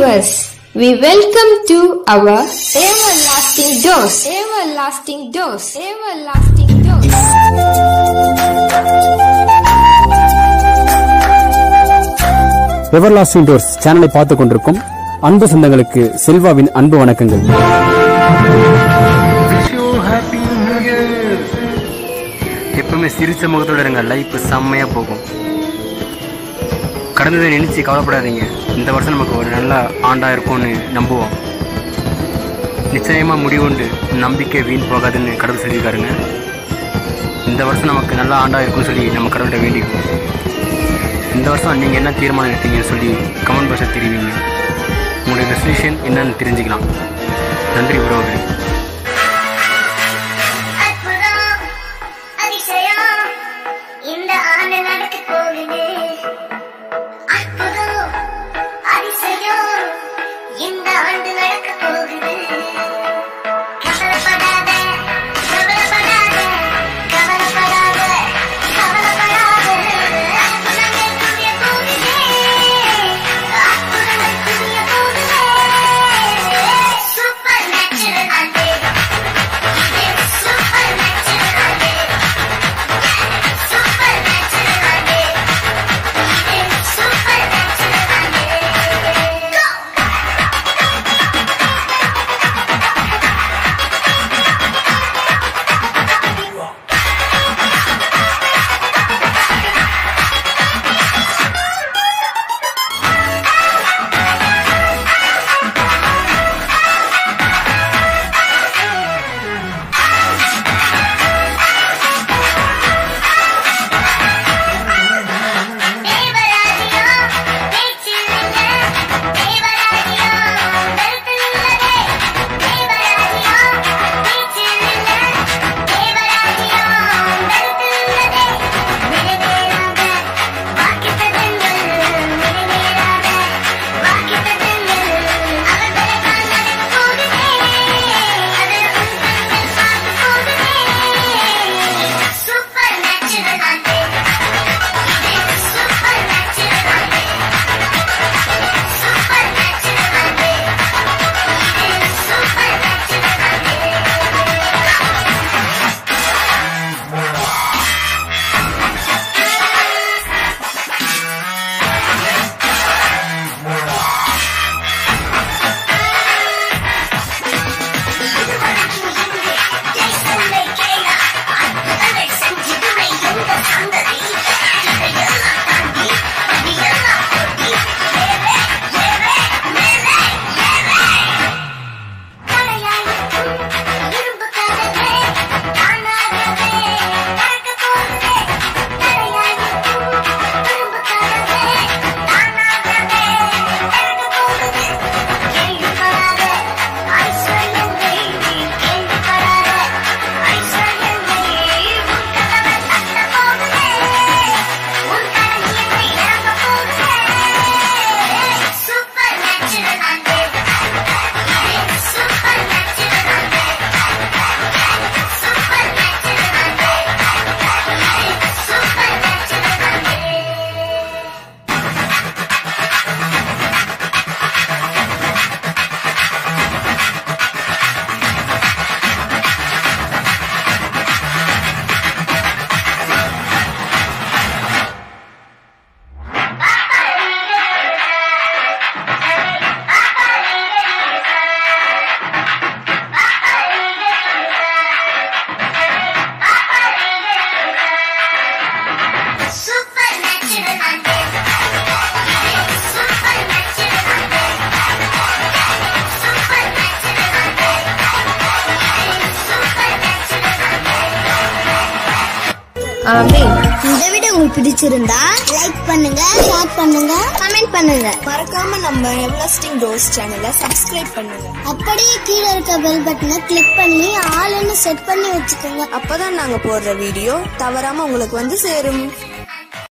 viewers, we welcome to our everlasting dose, everlasting dose, everlasting dose. Everlasting dose சேனலை பார்த்துக் கொண்டிருக்கும் அன்பு சொந்தங்களுக்கு செல்வாவின் அன்பு வணக்கங்கள் எப்பவுமே சிரிச்ச முகத்தோட இருங்க லைஃப் செம்மையா போகும் கடந்ததை நினைச்சு கவலைப்படாதீங்க இந்த வருஷம் நமக்கு ஒரு நல்ல ஆண்டா இருக்கும்னு நம்புவோம் நிச்சயமா முடிவுண்டு நம்பிக்கை வீண் போகாதுன்னு கடவுள் சொல்லியிருக்காருங்க இந்த வருஷம் நமக்கு நல்ல ஆண்டா இருக்கும்னு சொல்லி நம்ம கடவுள்கிட்ட வேண்டிக்குவோம் இந்த வருஷம் நீங்கள் என்ன தீர்மானம் எடுத்தீங்கன்னு சொல்லி கமெண்ட் பாக்ஸில் தெரிவிங்க உங்களுடைய ரெசல்யூஷன் என்னன்னு தெரிஞ்சுக்கலாம் நன்றி உறவுகளே அற்புதம் அதிசயம் இந்த ஆண்டு நடக்க போகுது அற்புதம் அதிசயம் இந்த ஆண்டு நடக்க போகுது கவலைப்படாத கவலைப்படாத கவலைப்படாத கவலைப்படாத அற்புதங்கள் புரிய போகுது அற்புதங்கள் புரிய போகுது சூப்பர் நேச்சுரல் ஆண்டு சூப்பர் நேச்சுரல் ஆண்டு சூப்பர் நேச்சுரல் ஆண்டு சூப்பர் நேச்சுரல் ஆண்டு தேவராஜ்யம் பேச்சில்லைங்க தேவராஜ்யம் கருத்தில்லைங்க தேவராஜ்யம் பேச்சில்லைங்க தேவராஜ்யம் கருத்தில்லைங்க நிறைவேறாத வாக்குத்தத்தங்கள் நிறைவேறாத வாக்குத்தத்தங்கள் அவர்களைத்தான் நடக்க போகுதே அது உன் கண்கள் பார்க்க போகுதே சூப்பர் நேச்சுரல் ஆண்டே Super natural Super natural Super Super natural Super natural Super natural Super natural Super natural Super natural Super natural Amen. இந்த வீடியோ உங்களுக்கு பிடிச்சிருந்தா லைக் பண்ணுங்க ஷேர் பண்ணுங்க கமெண்ட் பண்ணுங்க மறக்காம நம்ம எவர்லாஸ்டிங் டோர்ஸ் சேனலை சப்ஸ்கிரைப் பண்ணுங்க அப்படியே கீழே இருக்க பெல் பட்டனை கிளிக் பண்ணி ஆளுன்னு செட் பண்ணி வச்சுக்கோங்க அப்பதான் நாங்க போடுற வீடியோ தவறாம உங்களுக்கு வந்து சேரும்